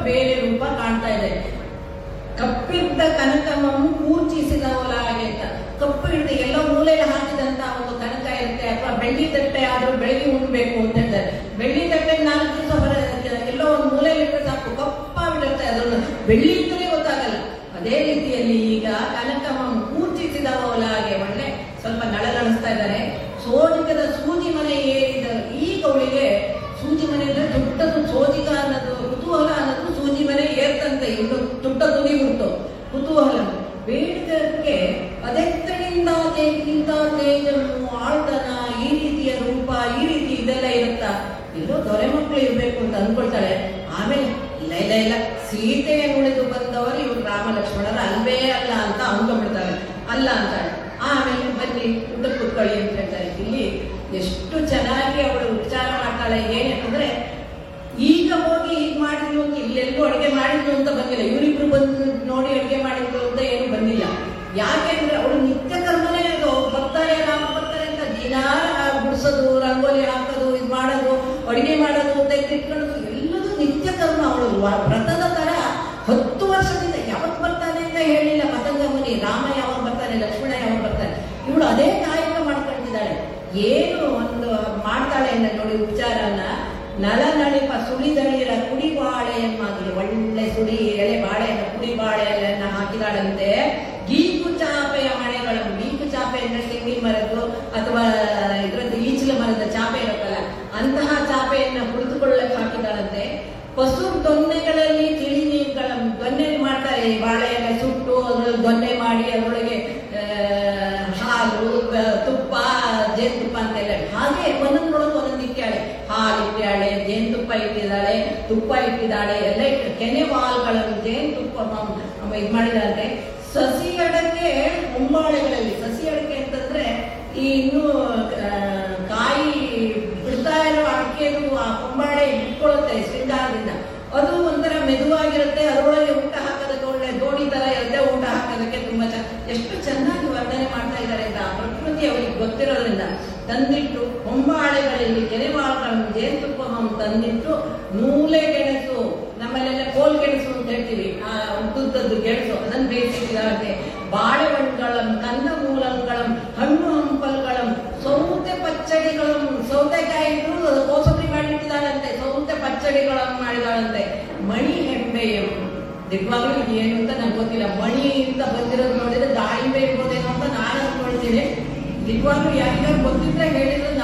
ಬೇರೆ ರೂಪ ಕಾಣ್ತಾ ಇದೆ ಕಪ್ಪಿದ್ದ ಕನಕಮನ್ನು ಕೂರ್ಚಿಸಿದವಲಾಗೆ ಅಂತ ಕಪ್ಪು ಹಿಡಿದು ಎಲ್ಲೋ ಮೂಲೆಯಲ್ಲಿ ಹಾಕಿದಂತ ಒಂದು ಕನಕ ಇರುತ್ತೆ ಅಥವಾ ಬೆಳ್ಳಿ ತಟ್ಟೆ ಆದ್ರೂ ಬೆಳಗ್ಗೆ ಉಣ್ಬೇಕು ಅಂತ ಹೇಳ್ತಾರೆ ಬೆಳ್ಳಿ ತಟ್ಟೆ ನಾಲ್ಕು ದಿವಸ ಬರ ಎಲ್ಲೋ ಒಂದು ಮೂಲೆಯಲ್ಲಿ ಇಟ್ಟರೆ ಸಾಕು ಕಪ್ಪ ಬಿಡುತ್ತೆ ಅದನ್ನು ಬೆಳ್ಳಿ ಅಂತಲೇ ಗೊತ್ತಾಗಲ್ಲ ಅದೇ ರೀತಿಯಲ್ಲಿ ಈಗ ಕನಕಮನ್ನು ಕೂರ್ಚಿಸಿದವಲಾಗೆ ಒಳ್ಳೆ ಸ್ವಲ್ಪ ನಳನಳಿಸ್ತಾ ಇದ್ದಾರೆ ಸೋಜಿಕದ ಸೂಜಿ ಮನೆ ಏರಿದ ಈಗ ಅವಳಿಗೆ ಸೂಜಿ ಮನೆ ಅಂದ್ರೆ ದೊಡ್ಡದು ಸೋಜಿಕ ಅನ್ನೋದು ಕುತೂಹಲ ಅನ್ನೋದು ಸೂಜಿ ಮನೆ ಏರ್ತಂತೆ ಇನ್ನು ತುಟ್ಟ ತುದಿ ಉಂಟು ಕುತೂಹಲ ಬೇಡದಕ್ಕೆ ಅದೆತ್ತನಿಂದ ಇಂಥ ತೇಜನ್ನು ಆಳ್ತನ ಈ ರೀತಿಯ ರೂಪ ಈ ರೀತಿ ಇದೆಲ್ಲ ಇರುತ್ತಾ ಎಲ್ಲೋ ದೊರೆ ಮಕ್ಕಳು ಇರ್ಬೇಕು ಅಂತ ಅನ್ಕೊಳ್ತಾಳೆ ಆಮೇಲೆ ಇಲ್ಲ ಇಲ್ಲ ಇಲ್ಲ ಸೀತೆಯನ್ನು ಉಳಿದು ಬಂದವರು ಇವ್ರು ರಾಮ ಲಕ್ಷ್ಮಣರ ಅಲ್ವೇ ಅಲ್ಲ ಅಂತ ಅಂದ್ಕೊಂಡ್ಬಿಡ್ತಾರೆ ಅಲ್ಲ ಅಂತಾಳೆ ಆಮೇಲೆ ಬನ್ನಿ ಊಟ ಕೂತ್ಕೊಳ್ಳಿ ಅಂತ ಹೇಳ್ತಾರೆ ಇಲ್ಲಿ ಎಷ್ಟು ಚೆನ್ನಾಗಿ ಅವಳು ವಿಚಾರ ಮಾಡ್ತಾಳೆ ಏನಂದ್ರೆ ಈಗ ಹೋಗಿ ಹೀಗ್ ಮಾಡಿದ್ರು ಅಂತ ಇಲ್ಲೆಲ್ಲೂ ಅಡುಗೆ ಮಾಡಿದ್ರು ಅಂತ ಬಂದಿಲ್ಲ ಇವರಿಬ್ರು ಬಂದು ನೋಡಿ ಅಡುಗೆ ಮಾಡಿದ್ರು ಅಂತ ಏನು ಬಂದಿಲ್ಲ ಯಾಕೆಂದ್ರೆ ಅವಳು ನಿತ್ಯ ಕರ್ಮನೇ ಅದು ಬರ್ತಾರೆ ರಾಮ ಬರ್ತಾರೆ ಅಂತ ದಿನ ಗುಡಿಸೋದು ರಂಗೋಲಿ ಹಾಕೋದು ಇದು ಮಾಡೋದು ಅಡುಗೆ ಮಾಡೋದು ಅಂತ ಇಟ್ಕೊಳ್ಳೋದು ಎಲ್ಲದೂ ನಿತ್ಯ ಕರ್ಮ ಅವಳು ವ- ವ್ರತದ ತರ ಹತ್ತು ವರ್ಷದಿಂದ ಯಾವತ್ ಬರ್ತಾನೆ ಅಂತ ಹೇಳಿಲ್ಲ ಮತಂಗ ಮುನಿ ರಾಮ ಯಾವಾಗ ಬರ್ತಾನೆ ಲಕ್ಷ್ಮಣ ಯಾವಾಗ ಬರ್ತಾನೆ ಇವಳು ಅದೇ ಕಾಯಕ ಮಾಡ್ಕೊಳ್ತಿದ್ದಾಳೆ ಏನು ಒಂದು ಮಾಡ್ತಾಳೆ ಅಂತ ನೋಡಿ ಉಚ್ಚಾರನ ನಲ ನಳಿಪ ಸುಳಿದಳಿರ ಕುಡಿ ಬಾಳೆಯನ್ನಾಗಲಿ ಒಳ್ಳೆ ಸುಳಿ ಎಳೆ ಬಾಳೆಯನ್ನು ಕುಡಿ ಬಾಳೆಯನ್ನ ಹಾಕಿದಾಳಂತೆ ಗೀಕು ಚಾಪೆಯ ಮನೆಗಳನ್ನು ಗೀಕು ಚಾಪೆ ಅಂದ್ರೆ ತೆಂಗಿನ ಮರದ್ದು ಅಥವಾ ಇದ್ರದ್ದು ಈಚಲ ಮರದ ಚಾಪೆ ಇರುತ್ತಲ್ಲ ಅಂತಹ ಚಾಪೆಯನ್ನ ಕುಳಿತುಕೊಳ್ಳಕ್ಕೆ ಹಾಕಿದಾಳಂತೆ ಪಶು ದೊನ್ನೆಗಳಲ್ಲಿ ತಿಳಿ ನೀರುಗಳ ದೊನ್ನೆ ಮಾಡ್ತಾರೆ ಈ ಬಾಳೆಯನ್ನ ಸುಟ್ಟು ಅದ್ರಲ್ಲಿ ದೊನ್ನೆ ಮಾಡಿ ಅದರೊಳಗೆ ಆ, ಹಾಲು ಬ- ತುಪ್ಪ ಜೇನುತುಪ್ಪ ಅಂತೆಲ್ಲ ಹಾಗೆ ಒಂದೊಂದ್ರೊಳಗೆ ಒಂದೊಂದು ಇಟ್ಟಾಳೆ ಹಾಲು ಇಟ್ಟಾಳೆ ಜೇನುತುಪ್ಪ ಇಟ್ಟಿದ್ದಾಳೆ ತುಪ್ಪ ಇಟ್ಟಿದ್ದಾಳೆ ಎಲ್ಲ ಇಟ್ಟು ಕೆನೆ ವಾಲ್ಗಳನ್ನು ಜೇನುತುಪ್ಪ ಮ- ಇದು ಮಾಡಿದಾರೆ ಸಸಿ ಅಡಕೆ ಮುಂಬಾಳೆಗಳಲ್ಲಿ ಸಸಿ ಅಡಕೆ ಅಂತಂದ್ರೆ ಈ ಇನ್ನು ಆ, ಕಾಯಿ ಬಿಡ್ತಾ ಇರೋ ಅಡಕೆದು ಆ ಕೊಂಬಾಳೆ ಇಟ್ಕೊಳ್ಳುತ್ತೆ ಶೃಂಗಾರದಿಂದ ಅದು ಒಂಥರ ಮೆದುವಾಗಿರುತ್ತೆ ಅದರೊಳಗೆ ಊಟ ಹಾಕೋದಕ್ಕೆ ಒಳ್ಳೆ ದೋಣಿ ತರ ಇರುತ್ತೆ ಊಟ ಹಾಕೋದಕ್ಕೆ ತುಂಬಾ ಚೆನ್ನ ಎಷ್ಟು ಚೆನ್ನಾಗಿ ವರ್ಣನೆ ಮಾಡ್ತಾ ಇದ್ದಾರೆ ಅಂತ ಆ ಪ್ರಕೃತಿ ಅವರಿಗೆ ಗೊತ್ತಿರೋದ್ರಿಂದ ತಂದಿಟ್ಟು ಕೊಂಬಾಳೆಗಳಲ್ಲಿ ಕೆರೆವಾಳಗಳನ್ನು ಜೇನುತುಪ್ಪವನ್ನು ತಂದಿಟ್ಟು ನೂಲೆ ಗೆಣಸು ನಮ್ಮಲ್ಲೆಲ್ಲ ಕೋಲ್ ಗೆಣಸು ಅಂತ ಹೇಳ್ತೀವಿ ಆ ಉದ್ದುದ್ದದ್ದು ಗೆಣಸು ಅದನ್ನು ಬೇಯಿಸಿದ್ದಾರೆ ಬಾಳೆಹಣ್ಣುಗಳಂ ಕಂದ ಮೂಲಂಗಳಂ ಹಣ್ಣು ಹಂಪಲ್ಗಳಂ ಸೌತೆ ಪಚ್ಚಡಿಗಳಂ ಸೌತೆಕಾಯಿ ಇಟ್ಟು ಅದು ಕೋಸಂಬರಿ ಮಾಡಿಟ್ಟಿದ್ದಾಳಂತೆ ಸೌತೆ ಪಚ್ಚಡಿಗಳನ್ನು ಮಾಡಿದಾಳಂತೆ ಮಣಿ ಹೆಂಬೆಯಂ ನಿಜವಾಗ್ಲೂ ಇದು ಏನು ಅಂತ ನಂಗೆ ಗೊತ್ತಿಲ್ಲ ಮಣಿ ಅಂತ ಬಂದಿರೋದು ನೋಡಿದ್ರೆ ದಾಳಿಂಬೆ ಇರ್ಬೋದೇನೋ ಅಂತ ನಾನು ಅನ್ಕೊಳ್ತೀನಿ ನಿಜವಾಗ್ಲೂ ಯಾರಿಗಾರು ಗೊತ್ತಿದ್ರೆ ಹೇಳಿದ್ರೆ